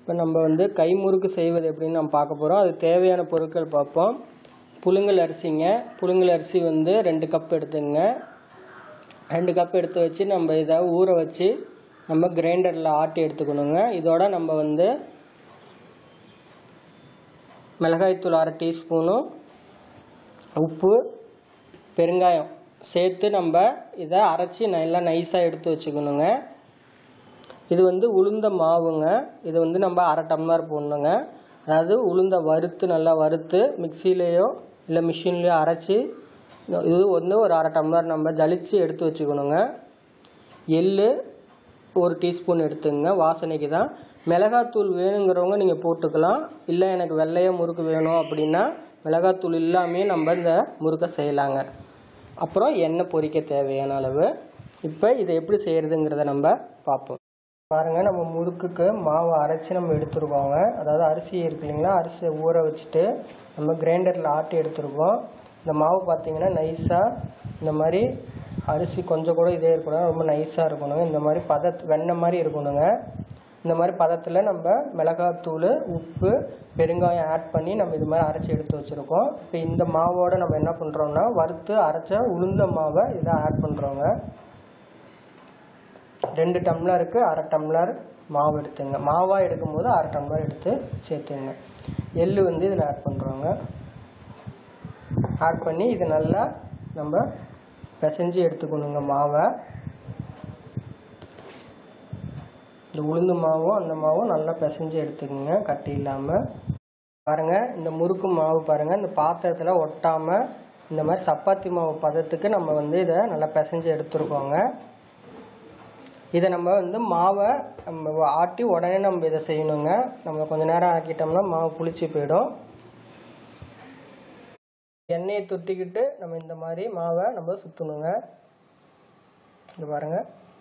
இப்போ நம்ம வந்து கை முறுக்கு செய்வது எப்படின்னு நம்ம பார்க்க போகிறோம் அது தேவையான பொருட்கள் பார்ப்போம் புழுங்கல் அரிசிங்க புழுங்கல் அரிசி வந்து ரெண்டு கப் எடுத்துங்க ரெண்டு கப் எடுத்து வச்சு நம்ம இதை ஊற வச்சு நம்ம கிரைண்டரில் ஆட்டி எடுத்துக்கணுங்க இதோட நம்ம வந்து மிளகாய்த்தூள் அரை டீஸ்பூனும் உப்பு பெருங்காயம் சேர்த்து நம்ம இதை அரைச்சி நல்லா நைஸாக எடுத்து வச்சுக்கணுங்க இது வந்து உளுந்த மாவுங்க இது வந்து நம்ம அரை டம்ளர் போடணுங்க அதாவது உளுந்த வறுத்து நல்லா வறுத்து மிக்சிலேயோ இல்லை மிஷின்லேயோ அரைச்சி இது வந்து ஒரு அரை டம்ளர் நம்ம ஜலிச்சு எடுத்து வச்சுக்கணுங்க எள்ளு ஒரு டீஸ்பூன் எடுத்துங்க வாசனைக்கு தான் மிளகாத்தூள் வேணுங்கிறவங்க நீங்கள் போட்டுக்கலாம் இல்லை எனக்கு வெள்ளைய முறுக்கு வேணும் அப்படின்னா மிளகாத்தூள் இல்லாமே நம்ம இந்த முறுக்கை செய்யலாங்க அப்புறம் எண்ணெய் பொரிக்க தேவையான அளவு இப்போ இதை எப்படி செய்கிறதுங்கிறத நம்ம பார்ப்போம் பாருங்கள் நம்ம முறுக்குக்கு மாவு அரைச்சி நம்ம எடுத்துருக்கோங்க அதாவது அரிசி இருக்கு இல்லைங்களா அரிசியை ஊற வச்சுட்டு நம்ம கிரைண்டரில் ஆட்டி எடுத்துருக்கோம் இந்த மாவு பார்த்தீங்கன்னா நைஸாக இந்த மாதிரி அரிசி கொஞ்சம் கூட இதே இருக்கணும் ரொம்ப நைஸாக இருக்கணுங்க இந்த மாதிரி பத வெண்ணெய் மாதிரி இருக்கணுங்க இந்த மாதிரி பதத்தில் நம்ம மிளகாத்தூள் உப்பு பெருங்காயம் ஆட் பண்ணி நம்ம இது மாதிரி அரைச்சி எடுத்து வச்சுருக்கோம் இப்போ இந்த மாவோட நம்ம என்ன பண்ணுறோம்னா வறுத்து அரைச்ச உளுந்த மாவை இதை ஆட் பண்ணுறோங்க ரெண்டு டம்ளருக்கு அரை டம்ளர் மாவு எடுத்துங்க மாவாக எடுக்கும்போது அரை டம்ளர் எடுத்து சேர்த்துங்க எள்ளு வந்து இதில் ஆட் பண்ணுறோங்க ஆட் பண்ணி இது நல்லா நம்ம பிசைஞ்சு எடுத்துக்கணுங்க மாவை இந்த உளுந்து மாவும் அந்த மாவும் நல்லா பிசைஞ்சு எடுத்துக்கோங்க கட்டி இல்லாமல் பாருங்க இந்த முறுக்கு மாவு பாருங்க இந்த பாத்திரத்தில் ஒட்டாம இந்த மாதிரி சப்பாத்தி மாவு பதத்துக்கு நம்ம வந்து இதை நல்லா பிசைஞ்சு எடுத்துருக்கோங்க இதை நம்ம வந்து மாவை நம்ம ஆட்டி உடனே நம்ம இதை செய்யணுங்க நம்ம கொஞ்ச நேரம் ஆக்கிட்டோம்னா மாவு புளிச்சு போயிடும் எண்ணெயை தொட்டிக்கிட்டு நம்ம இந்த மாதிரி மாவை நம்ம சுற்றணுங்க இது பாருங்க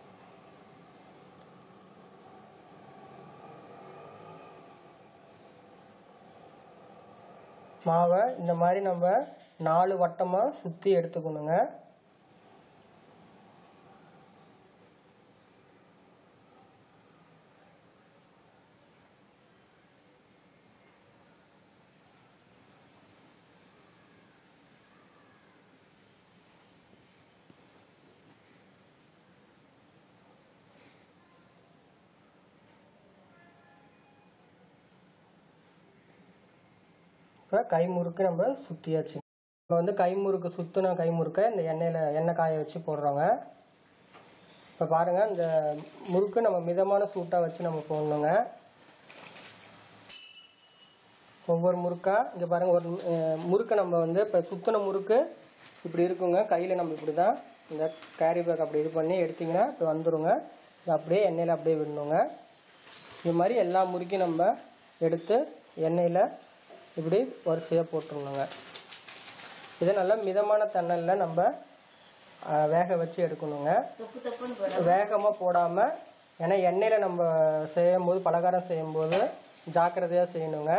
மாவை இந்த மாதிரி நம்ம நாலு வட்டமாக சுற்றி எடுத்துக்கணுங்க இப்போ கை முறுக்கு நம்ம சுற்றியாச்சு இப்போ வந்து கை முறுக்கு சுற்றின கை முறுக்கை இந்த எண்ணெயில் எண்ணெய் காய வச்சு போடுறோங்க இப்போ பாருங்கள் இந்த முறுக்கு நம்ம மிதமான சூட்டாக வச்சு நம்ம போடணுங்க ஒவ்வொரு முறுக்கா இங்கே பாருங்கள் ஒரு அஹ், முறுக்கை நம்ம வந்து இப்போ சுற்றின முறுக்கு இப்படி இருக்குங்க கையில் நம்ம இப்படி தான் இந்த கேரி பேக் அப்படி இது பண்ணி எடுத்திங்கன்னா இப்போ வந்துருங்க இது அப்படியே எண்ணெயில் அப்படியே விடணுங்க இது மாதிரி எல்லா முறுக்கையும் நம்ம எடுத்து எண்ணெயில் இப்படி வரிசையாக போட்டுருணுங்க இதை நல்லா மிதமான தண்ணலில் நம்ம அஹ், வேக வச்சு எடுக்கணுங்க தப்பு தப்புன்னு போட வேகமாக போடாமல் ஏன்னா எண்ணெயில் நம்ம செய்யும்போது பலகாரம் செய்யும்போது ஜாக்கிரதையாக செய்யணுங்க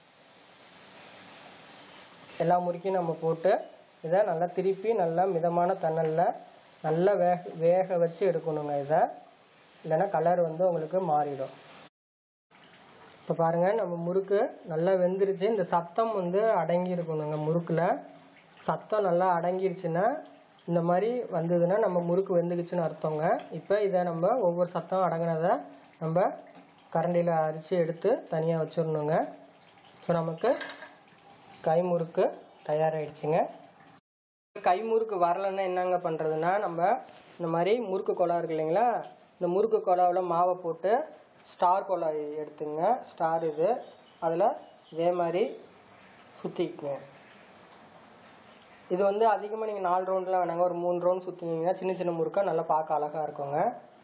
எல்லா முறுக்கையும் நம்ம போட்டு இதை நல்லா திருப்பி நல்லா மிதமான தண்ணலில் நல்லா வேக வேக வச்சு எடுக்கணுங்க இதை இல்லைன்னா கலர் வந்து உங்களுக்கு மாறிடும் இப்போ பாருங்கள் நம்ம முறுக்கு நல்லா வெந்துருச்சு இந்த சத்தம் வந்து அடங்கி இருக்கணுங்க முறுக்கில் சத்தம் நல்லா அடங்கிருச்சுன்னா இந்த மாதிரி வந்ததுன்னா நம்ம முறுக்கு வெந்துக்குச்சுன்னு அர்த்தங்க இப்போ இதை நம்ம ஒவ்வொரு சத்தம் அடங்கினதை நம்ம கரண்டியில் அரிச்சு எடுத்து தனியாக வச்சிடணுங்க ஸோ நமக்கு கை முறுக்கு தயாராகிடுச்சுங்க கை முறுக்கு வரலைன்னா என்னங்க பண்ணுறதுன்னா நம்ம இந்த மாதிரி முறுக்கு குழா இருக்கு இல்லைங்களா இந்த முறுக்கு குழாவில் மாவை போட்டு ஸ்டார் குழா எடுத்துங்க ஸ்டார் இது அதில் இதே மாதிரி சுற்றிக்குங்க இது வந்து அதிகமாக நீங்கள் நாலு ரவுண்ட்லாம் வேணாங்க ஒரு மூணு ரவுண்ட் சுற்றினீங்கன்னா சின்ன சின்ன முறுக்கா நல்லா பார்க்க அழகாக இருக்குங்க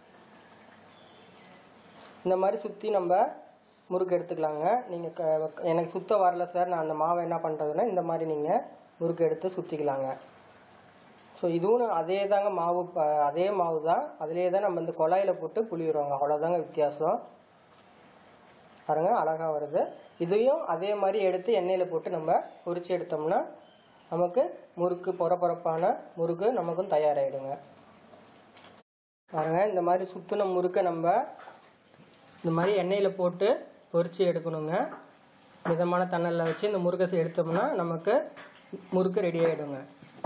இந்த மாதிரி சுற்றி நம்ம முறுக்கு எடுத்துக்கலாங்க நீங்கள் க எனக்கு சுத்த வரல சார் நான் அந்த மாவை என்ன பண்ணுறதுன்னா இந்த மாதிரி நீங்கள் முறுக்கு எடுத்து சுற்றிக்கலாங்க ஸோ இதுவும் அதே தாங்க மாவு ப- அதே மாவு தான் அதிலே தான் நம்ம இந்த குழாயில் போட்டு புளியுறோங்க அவ்வளோதாங்க வித்தியாசம் பாருங்க அழகாக வருது இதையும் அதே மாதிரி எடுத்து எண்ணெயில் போட்டு நம்ம பொரிச்சு எடுத்தோம்னா நமக்கு முறுக்கு பொறப்பொறப்பான முறுக்கு நமக்கும் தயாராகிடுங்க பாருங்க இந்த மாதிரி சுத்தின முறுக்கை நம்ம இந்த மாதிரி எண்ணெயில் போட்டு பொரிச்சு எடுக்கணுங்க மிதமான தண்ணலில் வச்சு இந்த முறுக்கை எடுத்தோம்னா நமக்கு முறுக்கு ரெடி ஆகிடுங்க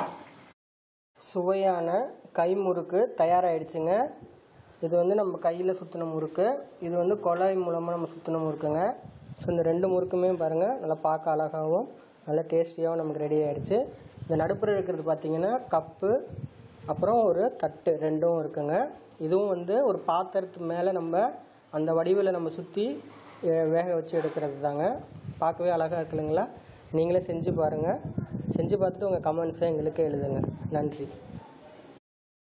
சுவையான கை முறுக்கு தயாராகிடுச்சுங்க இது வந்து நம்ம கையில் சுற்றின முறுக்கு இது வந்து குழாய் மூலமாக நம்ம சுற்றின முறுக்குங்க ஸோ இந்த ரெண்டு முறுக்குமே பாருங்கள் நல்லா பார்க்க அழகாகவும் நல்லா டேஸ்டியாகவும் நமக்கு ரெடி ஆகிடுச்சு இந்த நடுப்புற இருக்கிறது பார்த்தீங்கன்னா கப்பு அப்புறம் ஒரு தட்டு ரெண்டும் இருக்குங்க இதுவும் வந்து ஒரு பாத்திரத்து மேலே நம்ம அந்த வடிவில் நம்ம சுற்றி வேக வச்சு எடுக்கிறது தாங்க பார்க்கவே அழகாக இருக்குல்லைங்களா நீங்களே செஞ்சு பாருங்கள் செஞ்சு பார்த்துட்டு உங்கள் கமெண்ட்ஸை எங்களுக்கு எழுதுங்க நன்றி